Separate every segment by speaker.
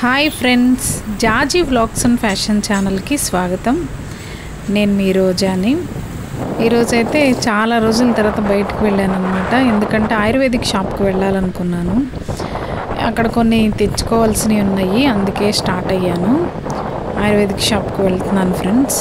Speaker 1: hi friends Jaji vlogs and fashion ఛానల్కి స్వాగతం నేను మీ రోజాని ఈరోజైతే చాలా రోజుల తర్వాత బయటకు వెళ్ళాను అనమాట ఎందుకంటే ఆయుర్వేదిక్ షాప్కి వెళ్ళాలనుకున్నాను అక్కడ కొన్ని తెచ్చుకోవాల్సినవి ఉన్నాయి అందుకే స్టార్ట్ అయ్యాను ఆయుర్వేదిక్ షాప్కి వెళ్తున్నాను ఫ్రెండ్స్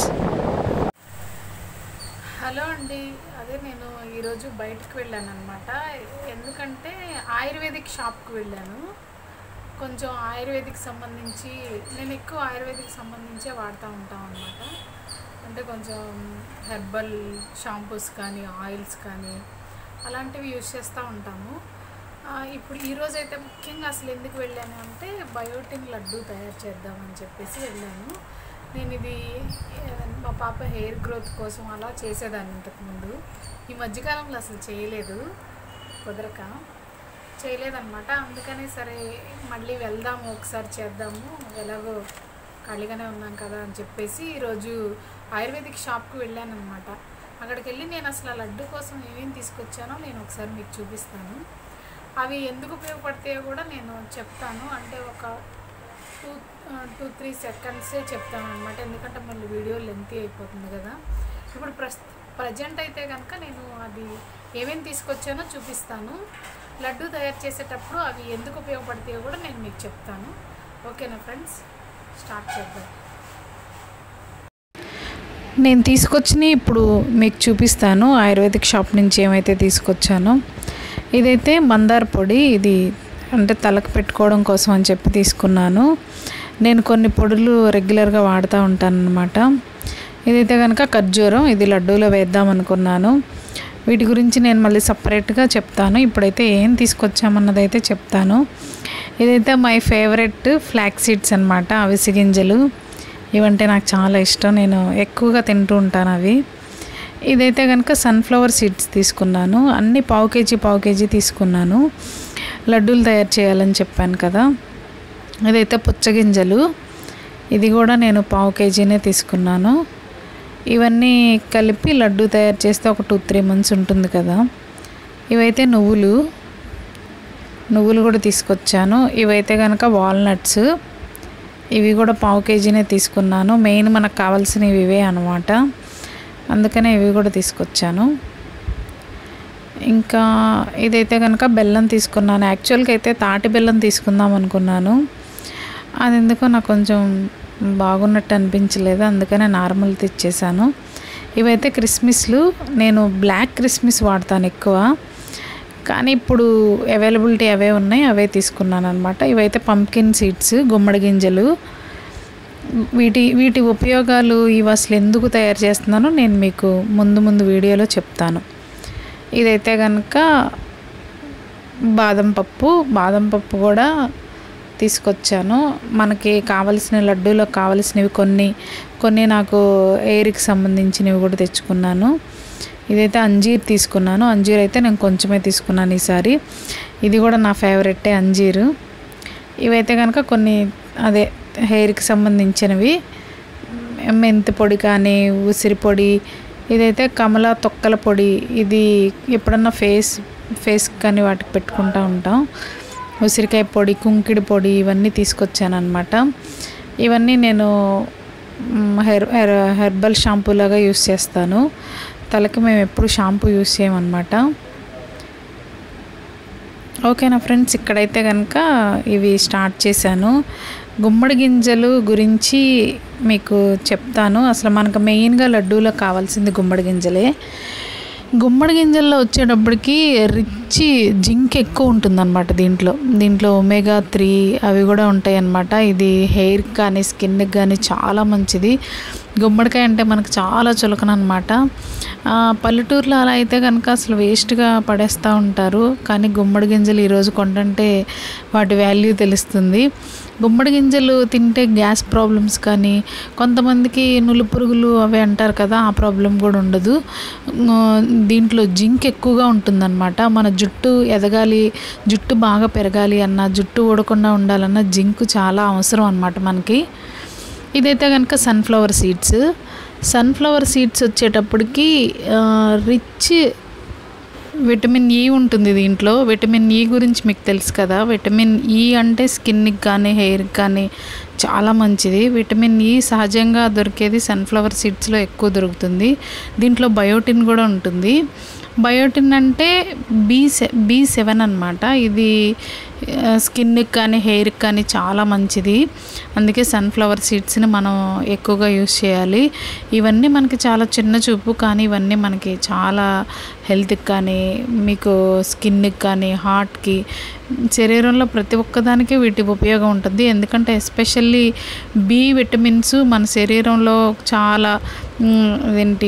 Speaker 1: హలో అండి అదే నేను ఈరోజు బయటకు వెళ్ళాను అనమాట ఎందుకంటే ఆయుర్వేదిక్ షాప్కి వెళ్ళాను కొంచెం ఆయుర్వేదిక్ సంబంధించి నేను ఎక్కువ ఆయుర్వేదిక్ సంబంధించే వాడుతూ ఉంటాం అనమాట అంటే కొంచెం హెర్బల్ షాంపూస్ కానీ ఆయిల్స్ కానీ అలాంటివి యూజ్ చేస్తూ ఉంటాము ఆ, ఇప్పుడు ఈరోజు అయితే ముఖ్యంగా అసలు ఎందుకు వెళ్ళాను అంటే బయోటిన్ లడ్డు తయారు చేద్దామని చెప్పేసి వెళ్ళాను నేను ఇది ఆ, మా పాప హెయిర్ గ్రోత్ కోసం అలా చేసేదాన్ని ఇంతకుముందు ఈ మధ్యకాలంలో అసలు చేయలేదు కుదరక చేయలేదన్నమాట అందుకని సరే మళ్ళీ వెళ్దాము ఒకసారి చేద్దాము ఎలాగో ఖాళీగానే ఉన్నాం కదా అని చెప్పేసి ఈరోజు ఆయుర్వేదిక్ షాప్కి వెళ్ళాను అనమాట అక్కడికి వెళ్ళి నేను అసలు ఆ లడ్డు కోసం ఏమేమి తీసుకొచ్చానో నేను ఒకసారి మీకు చూపిస్తాను అవి ఎందుకు ఉపయోగపడతాయో కూడా నేను చెప్తాను అంటే ఒక టూ టూ త్రీ సెకండ్సే చెప్తాను అనమాట ఎందుకంటే మళ్ళీ వీడియో లెంతీ అయిపోతుంది కదా ఇప్పుడు ప్రస్ ప్రజెంట్ అయితే కనుక నేను అది ఏమేమి తీసుకొచ్చానో చూపిస్తాను లడ్డు తయారు చేసేటప్పుడు అవి ఎందుకు ఉపయోగపడతాయో కూడా నేను మీకు చెప్తాను ఓకేనా ఫ్రెండ్స్ స్టార్ట్ చేద్దాం నేను తీసుకొచ్చిన ఇప్పుడు మీకు చూపిస్తాను ఆయుర్వేదిక్ షాప్ నుంచి ఏమైతే తీసుకొచ్చానో ఇదైతే మందార పొడి ఇది అంటే తలకు పెట్టుకోవడం కోసం అని చెప్పి తీసుకున్నాను నేను కొన్ని పొడులు రెగ్యులర్గా వాడుతూ ఉంటాను అనమాట ఇదైతే కనుక ఖర్జూరం ఇది లడ్డూలో వేద్దాం అనుకున్నాను వీటి గురించి నేను మళ్ళీ సపరేట్గా చెప్తాను ఇప్పుడైతే ఏం తీసుకొచ్చామన్నది అయితే చెప్తాను ఇదైతే మై ఫేవరెట్ ఫ్లాక్ సీడ్స్ అనమాట అవిసి గింజలు ఇవంటే నాకు చాలా ఇష్టం నేను ఎక్కువగా తింటూ ఉంటాను అవి ఇదైతే కనుక సన్ఫ్లవర్ సీడ్స్ తీసుకున్నాను అన్ని పావు కేజీ పావు కేజీ తీసుకున్నాను లడ్డూలు తయారు చేయాలని చెప్పాను కదా ఇదైతే పుచ్చగింజలు ఇది కూడా నేను పావు కేజీనే తీసుకున్నాను ఇవన్నీ కలిపి లడ్డు తయారు చేస్తే ఒక టూ త్రీ మంత్స్ ఉంటుంది కదా ఇవైతే నువ్వులు నువ్వులు కూడా తీసుకొచ్చాను ఇవైతే కనుక వాల్నట్స్ ఇవి కూడా పావు కేజీనే తీసుకున్నాను మెయిన్ మనకు కావాల్సినవి ఇవే అనమాట అందుకనే ఇవి కూడా తీసుకొచ్చాను ఇంకా ఇదైతే కనుక బెల్లం తీసుకున్నాను యాక్చువల్గా అయితే తాటి బెల్లం తీసుకుందాం అనుకున్నాను అది ఎందుకో నాకు కొంచెం బాగున్నట్టు అనిపించలేదు అందుకనే నార్మల్ తెచ్చేసాను ఇవైతే క్రిస్మస్లు నేను బ్లాక్ క్రిస్మస్ వాడతాను ఎక్కువ కానీ ఇప్పుడు అవైలబిలిటీ అవే ఉన్నాయి అవే తీసుకున్నాను అనమాట ఇవైతే పంకిన్ సీడ్స్ గుమ్మడి గింజలు వీటి వీటి ఉపయోగాలు ఇవి అసలు ఎందుకు తయారు చేస్తున్నానో నేను మీకు ముందు ముందు వీడియోలో చెప్తాను ఇదైతే కనుక బాదం పప్పు బాదం పప్పు కూడా తీసుకొచ్చాను మనకి కావలసిన లడ్డూలకు కావలసినవి కొన్ని కొన్ని నాకు ఎయిర్కి సంబంధించినవి కూడా తెచ్చుకున్నాను ఇదైతే అంజీర్ తీసుకున్నాను అంజీర్ అయితే నేను కొంచెమే తీసుకున్నాను ఈసారి ఇది కూడా నా ఫేవరెటే అంజీరు ఇవైతే కనుక కొన్ని అదే హెయిర్కి సంబంధించినవి మెంతి పొడి కానీ ఉసిరి పొడి ఇదైతే కమల తొక్కల పొడి ఇది ఎప్పుడన్నా ఫేస్ ఫేస్ కానీ వాటికి పెట్టుకుంటూ ఉంటాం ఉసిరికాయ పొడి కుంకిడి పొడి ఇవన్నీ తీసుకొచ్చాను అనమాట ఇవన్నీ నేను మ్, హెర్ హెర్ హెర్బల్ షాంపూ లాగా యూస్ చేస్తాను తలకి మేము ఎప్పుడు షాంపూ యూస్ చేయమన్నమాట ఓకేనా ఫ్రెండ్స్ ఇక్కడైతే కనుక ఇవి స్టార్ట్ చేశాను గుమ్మడి గింజలు గురించి మీకు చెప్తాను అసలు మనకు మెయిన్గా లడ్డూలో కావాల్సింది గుమ్మడి గింజలే గుమ్మడి గింజల్లో వచ్చేటప్పటికి రిచ్ జింక్ ఎక్కువ ఉంటుందన్నమాట దీంట్లో దీంట్లో ఒమేగా త్రీ అవి కూడా ఉంటాయి అన్నమాట ఇది హెయిర్కి కానీ స్కిన్కి కానీ చాలా మంచిది గుమ్మడికాయ అంటే మనకు చాలా చులకన అనమాట పల్లెటూరులో అలా అయితే కనుక అసలు వేస్ట్గా పడేస్తూ ఉంటారు కానీ గుమ్మడి గింజలు ఈరోజు కొంటుంటే వాటి వాల్యూ తెలుస్తుంది గుమ్మడి గింజలు తింటే గ్యాస్ ప్రాబ్లమ్స్ కానీ కొంతమందికి నులు పురుగులు అవి అంటారు కదా ఆ ప్రాబ్లం కూడా ఉండదు ఆ, దీంట్లో జింక్ ఎక్కువగా ఉంటుందన్నమాట మన జుట్టు ఎదగాలి జుట్టు బాగా పెరగాలి అన్న జుట్టు ఊడకుండా ఉండాలన్న జింక్ చాలా అవసరం అనమాట మనకి ఇదైతే కనుక సన్ఫ్లవర్ సీడ్స్ సన్ఫ్లవర్ సీడ్స్ వచ్చేటప్పటికి రిచ్ విటమిన్ ఈ ఉంటుంది దీంట్లో విటమిన్ ఈ గురించి మీకు తెలుసు కదా విటమిన్ ఈ అంటే స్కిన్కి కానీ హెయిర్కి కానీ చాలా మంచిది విటమిన్ ఈ సహజంగా దొరికేది సన్ఫ్లవర్ సీడ్స్లో ఎక్కువ దొరుకుతుంది దీంట్లో బయోటిన్ కూడా ఉంటుంది బయోటిన్ అంటే బీ సె బీ సెవెన్ అనమాట ఇది ఆ, స్కిన్కి కానీ హెయిర్కి కానీ చాలా మంచిది అందుకే సన్ఫ్లవర్ సీడ్స్ని మనం ఎక్కువగా యూస్ చేయాలి ఇవన్నీ మనకి చాలా చిన్న చూపు కానీ ఇవన్నీ మనకి చాలా హెల్త్కి కానీ మీకు స్కిన్కి కానీ హార్ట్కి శరీరంలో ప్రతి ఒక్కదానికి వీటి ఉపయోగం ఉంటుంది ఎందుకంటే ఎస్పెషల్లీ బి విటమిన్స్ మన శరీరంలో చాలా మ్, ఏంటి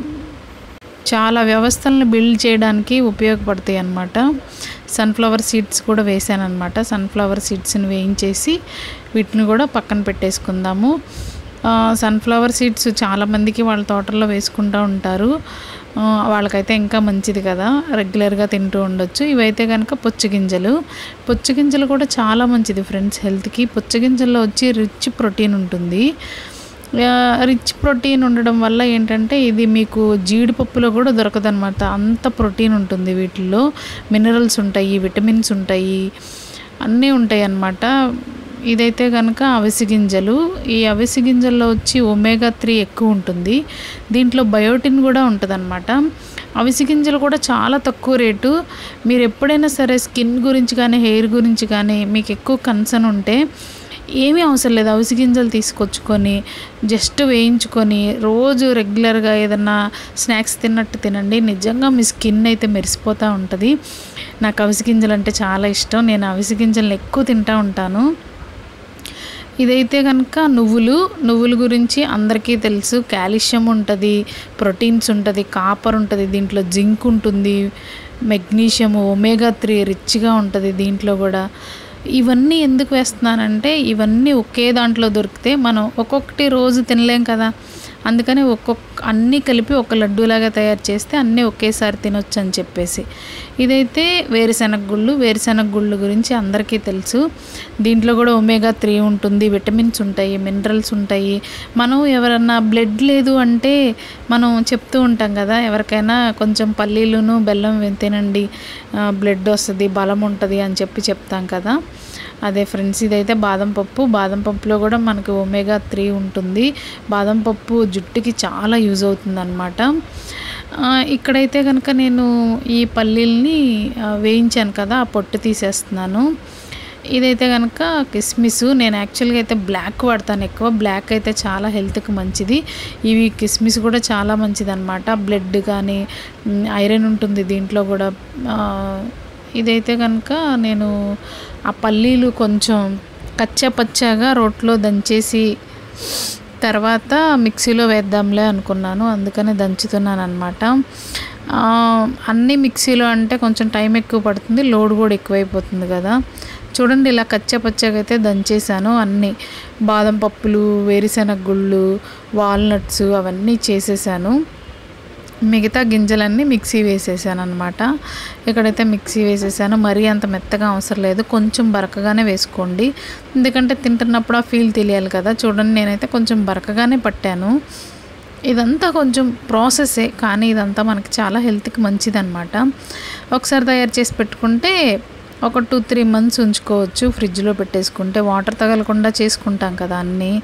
Speaker 1: చాలా వ్యవస్థలను బిల్డ్ చేయడానికి ఉపయోగపడతాయి అన్నమాట సన్ఫ్లవర్ సీడ్స్ కూడా వేసాను అనమాట సన్ఫ్లవర్ సీడ్స్ని వేయించేసి వీటిని కూడా పక్కన పెట్టేసుకుందాము ఆ, సన్ఫ్లవర్ సీడ్స్ చాలామందికి వాళ్ళ తోటల్లో వేసుకుంటూ ఉంటారు ఆ, వాళ్ళకైతే ఇంకా మంచిది కదా రెగ్యులర్గా తింటూ ఉండొచ్చు ఇవైతే కనుక పుచ్చగింజలు పుచ్చగింజలు కూడా చాలా మంచిది ఫ్రెండ్స్ హెల్త్కి పుచ్చగింజల్లో వచ్చి రిచ్ ప్రోటీన్ ఉంటుంది ఆ, రిచ్ ప్రోటీన్ ఉండడం వల్ల ఏంటంటే ఇది మీకు జీడిపప్పులో కూడా దొరకదనమాట అంత ప్రోటీన్ ఉంటుంది వీటిల్లో మినరల్స్ ఉంటాయి విటమిన్స్ ఉంటాయి అన్నీ ఉంటాయి అన్నమాట ఇదైతే కనుక అవిసి గింజలు ఈ అవిసి గింజల్లో వచ్చి ఒమేగా త్రీ ఎక్కువ ఉంటుంది దీంట్లో బయోటిన్ కూడా ఉంటుందన్నమాట అవిసి గింజలు కూడా చాలా తక్కువ రేటు మీరు ఎప్పుడైనా సరే స్కిన్ గురించి కానీ హెయిర్ గురించి కానీ మీకు ఎక్కువ కన్సర్న్ ఉంటే ఏమీ అవసరం లేదు అవిసి గింజలు తీసుకొచ్చుకొని జస్ట్ వేయించుకొని రోజు రెగ్యులర్గా ఏదన్నా స్నాక్స్ తిన్నట్టు తినండి నిజంగా మీ స్కిన్ అయితే మెరిసిపోతూ ఉంటుంది నాకు అవిసి గింజలు అంటే చాలా ఇష్టం నేను అవిసి గింజలను ఎక్కువ తింటూ ఉంటాను ఇదైతే కనుక నువ్వులు నువ్వుల గురించి అందరికీ తెలుసు కాల్షియం ఉంటుంది ప్రోటీన్స్ ఉంటుంది కాపర్ ఉంటుంది దీంట్లో జింక్ ఉంటుంది మెగ్నీషియం ఒమేగా త్రీ రిచ్గా ఉంటుంది దీంట్లో కూడా ఇవన్నీ ఎందుకు వేస్తున్నానంటే ఇవన్నీ ఒకే దాంట్లో దొరికితే మనం ఒక్కొక్కటి రోజు తినలేం కదా అందుకని ఒక్కొక్క అన్నీ కలిపి ఒక లడ్డూలాగా తయారు చేస్తే అన్నీ ఒకేసారి తినొచ్చు అని చెప్పేసి ఇదైతే వేరుశెనగ గుళ్ళు వేరుశెనగ గుళ్ళు గురించి అందరికీ తెలుసు దీంట్లో కూడా ఒమేగా త్రీ ఉంటుంది విటమిన్స్ ఉంటాయి మినరల్స్ ఉంటాయి మనం ఎవరన్నా బ్లడ్ లేదు అంటే మనం చెప్తూ ఉంటాం కదా ఎవరికైనా కొంచెం పల్లీలును బెల్లం వే- తినండి బ్లడ్ వస్తుంది బలం ఉంటుంది అని చెప్పి చెప్తాం కదా అదే ఫ్రెండ్స్ ఇదైతే బాదం పప్పు బాదం పప్పులో కూడా మనకి ఒమేగా త్రీ ఉంటుంది బాదం పప్పు జుట్టుకి చాలా యూజ్ అవుతుంది అనమాట ఇక్కడైతే కనుక నేను ఈ పల్లీల్ని ఆ, వేయించాను కదా ఆ పొట్టు తీసేస్తున్నాను ఇదైతే కనుక కిస్మిస్ నేను యాక్చువల్గా అయితే బ్లాక్ వాడతాను ఎక్కువ బ్లాక్ అయితే చాలా హెల్త్కి మంచిది ఇవి కిస్మిస్ కూడా చాలా మంచిది అనమాట బ్లడ్ కానీ మ్, ఐరన్ ఉంటుంది దీంట్లో కూడా ఆ, ఇదైతే కనుక నేను ఆ పల్లీలు కొంచెం కచ్చా పచ్చాగా రోట్లో దంచేసి తర్వాత మిక్సీలో వేద్దాంలే అనుకున్నాను అందుకని దంచుతున్నాను అనమాట అన్నీ మిక్సీలో అంటే కొంచెం టైం ఎక్కువ పడుతుంది లోడ్ కూడా ఎక్కువైపోతుంది కదా చూడండి ఇలా కచ్చా పచ్చగా అయితే దంచేసాను అన్నీ బాదం పప్పులు వేరుశెనగ గుళ్ళు వాల్నట్స్ అవన్నీ చేసేసాను మిగతా గింజలన్నీ మిక్సీ వేసేసాను అనమాట ఇక్కడైతే మిక్సీ వేసేసాను మరీ అంత మెత్తగా అవసరం లేదు కొంచెం బరకగానే వేసుకోండి ఎందుకంటే తింటున్నప్పుడు ఆ ఫీల్ తెలియాలి కదా చూడండి నేనైతే కొంచెం బరకగానే పట్టాను ఇదంతా కొంచెం ప్రాసెసే కానీ ఇదంతా మనకి చాలా హెల్త్కి మంచిదన్నమాట ఒకసారి తయారు చేసి పెట్టుకుంటే ఒక టూ త్రీ మంత్స్ ఉంచుకోవచ్చు ఫ్రిడ్జ్లో పెట్టేసుకుంటే వాటర్ తగలకుండా చేసుకుంటాం కదా అన్నీ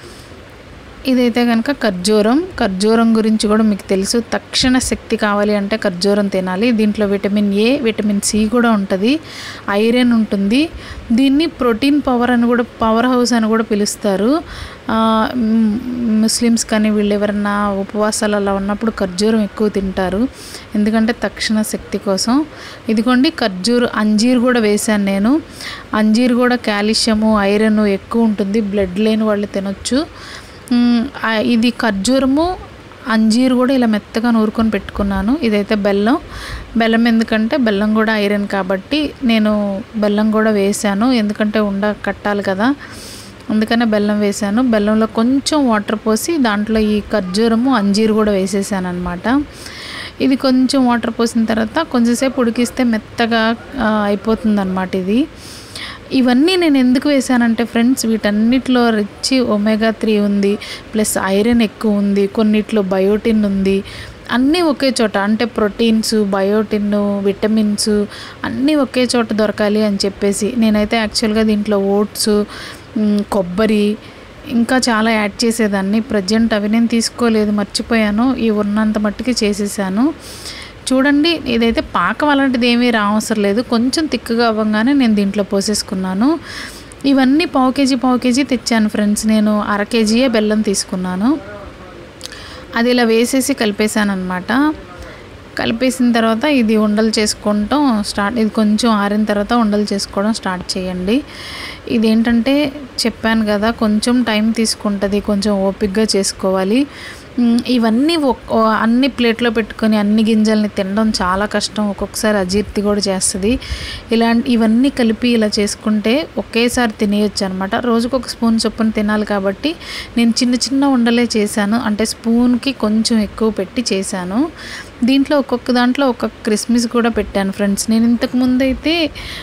Speaker 1: ఇదైతే కనుక ఖర్జూరం ఖర్జూరం గురించి కూడా మీకు తెలుసు తక్షణ శక్తి కావాలి అంటే ఖర్జూరం తినాలి దీంట్లో విటమిన్ ఏ విటమిన్ సి కూడా ఉంటుంది ఐరన్ ఉంటుంది దీన్ని ప్రోటీన్ పవర్ అని కూడా పవర్ హౌస్ అని కూడా పిలుస్తారు ఆ, మ్, ముస్లిమ్స్ కానీ వీళ్ళు ఎవరన్నా ఉపవాసాలు అలా ఉన్నప్పుడు ఖర్జూరం ఎక్కువ తింటారు ఎందుకంటే తక్షణ శక్తి కోసం ఇదిగోండి ఖర్జూరు అంజీర్ కూడా వేశాను నేను అంజీర్ కూడా కాల్షియము ఐరన్ ఎక్కువ ఉంటుంది బ్లడ్ లేని వాళ్ళు తినొచ్చు మ్, ఆ, ఇది ఖర్జూరము అంజీర్ కూడా ఇలా మెత్తగా నూరుకొని పెట్టుకున్నాను ఇదైతే బెల్లం బెల్లం ఎందుకంటే బెల్లం కూడా ఐరన్ కాబట్టి నేను బెల్లం కూడా వేసాను ఎందుకంటే ఉండ కట్టాలి కదా అందుకనే బెల్లం వేసాను బెల్లంలో కొంచెం వాటర్ పోసి దాంట్లో ఈ ఖర్జూరము అంజీర్ కూడా వేసేసాను అనమాట ఇది కొంచెం వాటర్ పోసిన తర్వాత కొంచెంసేపు ఉడికిస్తే మెత్తగా అయిపోతుంది అనమాట ఇది ఇవన్నీ నేను ఎందుకు వేసానంటే ఫ్రెండ్స్ వీటన్నిటిలో రిచ్ ఒమేగా త్రీ ఉంది ప్లస్ ఐరన్ ఎక్కువ ఉంది కొన్నిట్లో బయోటిన్ ఉంది అన్నీ ఒకే చోట అంటే ప్రోటీన్స్ బయోటిన్ విటమిన్స్ అన్నీ ఒకే చోట దొరకాలి అని చెప్పేసి నేనైతే యాక్చువల్గా దీంట్లో ఓట్స్ మ్, కొబ్బరి ఇంకా చాలా యాడ్ చేసేదాన్ని ప్రజెంట్ అవి నేను తీసుకోలేదు మర్చిపోయాను ఈ ఉన్నంత మట్టుకి చేసేసాను చూడండి ఇదైతే పాకం అలాంటిది ఏమీ రావసరం లేదు కొంచెం తిక్కుగా అవ్వగానే నేను దీంట్లో పోసేసుకున్నాను ఇవన్నీ పావు కేజీ పావు కేజీ తెచ్చాను ఫ్రెండ్స్ నేను అర కేజీయే బెల్లం తీసుకున్నాను అది ఇలా వేసేసి కలిపేసాను అనమాట కలిపేసిన తర్వాత ఇది ఉండలు చేసుకుంటాం స్టార్ట్ ఇది కొంచెం ఆరిన తర్వాత ఉండలు చేసుకోవడం స్టార్ట్ చేయండి ఇదేంటంటే చెప్పాను కదా కొంచెం టైం తీసుకుంటుంది కొంచెం ఓపిక్గా చేసుకోవాలి మ్, ఇవన్నీ ఒక్- ఓ- అన్ని ప్లేట్లో పెట్టుకొని అన్ని గింజల్ని తినడం చాలా కష్టం ఒక్కొక్కసారి అజీర్తి కూడా చేస్తుంది ఇలాంటి ఇవన్నీ కలిపి ఇలా చేసుకుంటే ఒకేసారి తినేయొచ్చు అనమాట రోజుకు ఒక స్పూన్ చొప్పున తినాలి కాబట్టి నేను చిన్న చిన్న ఉండలే చేశాను అంటే స్పూన్కి కొంచెం ఎక్కువ పెట్టి చేశాను దీంట్లో ఒక్కొక్క దాంట్లో ఒక్కొక్క క్రిస్మస్ కూడా పెట్టాను ఫ్రెండ్స్ నేను ఇంతకు ముందు అయితే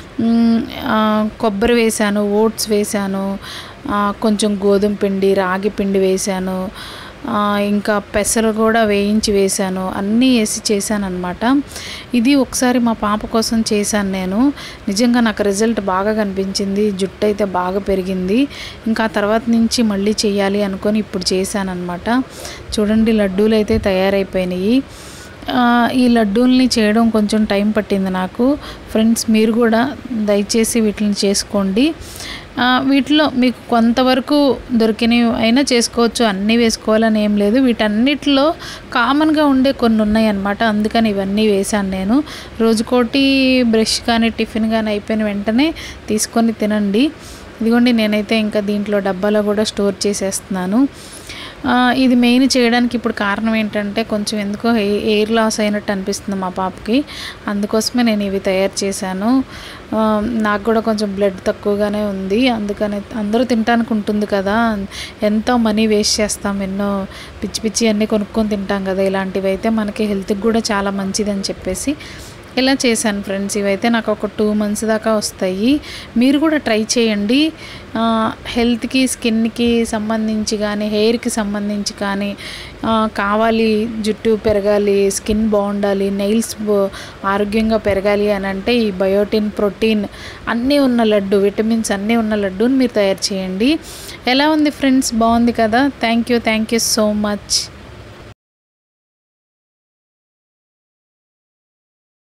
Speaker 1: మ్, ఆ, కొబ్బరి వేశాను ఓట్స్ వేశాను ఆ, కొంచెం గోధుమ పిండి రాగి పిండి వేశాను ఆ, ఇంకా పెసరు కూడా వేయించి వేశాను అన్నీ వేసి చేశాను అనమాట ఇది ఒకసారి మా పాప కోసం చేశాను నేను నిజంగా నాకు రిజల్ట్ బాగా కనిపించింది జుట్టు అయితే బాగా పెరిగింది ఇంకా ఆ తర్వాత నుంచి మళ్ళీ చేయాలి అనుకొని ఇప్పుడు చేశాను అనమాట చూడండి లడ్డూలు అయితే తయారైపోయినాయి ఆ, ఈ లడ్డూల్ని చేయడం కొంచెం టైం పట్టింది నాకు ఫ్రెండ్స్ మీరు కూడా దయచేసి వీటిని చేసుకోండి ఆ, వీటిలో మీకు కొంతవరకు దొరికినవి అయినా చేసుకోవచ్చు అన్నీ వేసుకోవాలని ఏం లేదు వీటన్నిటిలో కామన్గా ఉండే కొన్ని ఉన్నాయి అన్నమాట అందుకని ఇవన్నీ వేశాను నేను రోజుకోటి బ్రష్ కానీ టిఫిన్ కానీ అయిపోయిన వెంటనే తీసుకొని తినండి ఇదిగోండి నేనైతే ఇంకా దీంట్లో డబ్బాలో కూడా స్టోర్ చేసేస్తున్నాను ఆ, ఇది మెయిన్ చేయడానికి ఇప్పుడు కారణం ఏంటంటే కొంచెం ఎందుకో హెయి- ఎయిర్ లాస్ అయినట్టు అనిపిస్తుంది మా పాపకి అందుకోసమే నేను ఇవి తయారు చేశాను ఆ, నాకు కూడా కొంచెం బ్లడ్ తక్కువగానే ఉంది అందుకని అందరూ తినడానికి ఉంటుంది కదా ఎంతో మనీ వేస్ట్ చేస్తాం ఎన్నో పిచ్చి పిచ్చి అన్నీ కొనుక్కొని తింటాం కదా ఇలాంటివి అయితే మనకి హెల్త్కి కూడా చాలా మంచిదని చెప్పేసి ఇలా చేశాను ఫ్రెండ్స్ ఇవైతే నాకు ఒక టూ మంత్స్ దాకా వస్తాయి మీరు కూడా ట్రై చేయండి ఆ, హెల్త్కి స్కిన్కి సంబంధించి కానీ హెయిర్కి సంబంధించి కానీ ఆ, కావాలి జుట్టు పెరగాలి స్కిన్ బాగుండాలి నెయిల్స్ ఆరోగ్యంగా పెరగాలి అని అంటే ఈ బయోటిన్ ప్రోటీన్ అన్నీ ఉన్న లడ్డు విటమిన్స్ అన్నీ ఉన్న లడ్డూని మీరు తయారు చేయండి ఎలా ఉంది ఫ్రెండ్స్ బాగుంది కదా thank you thank you so much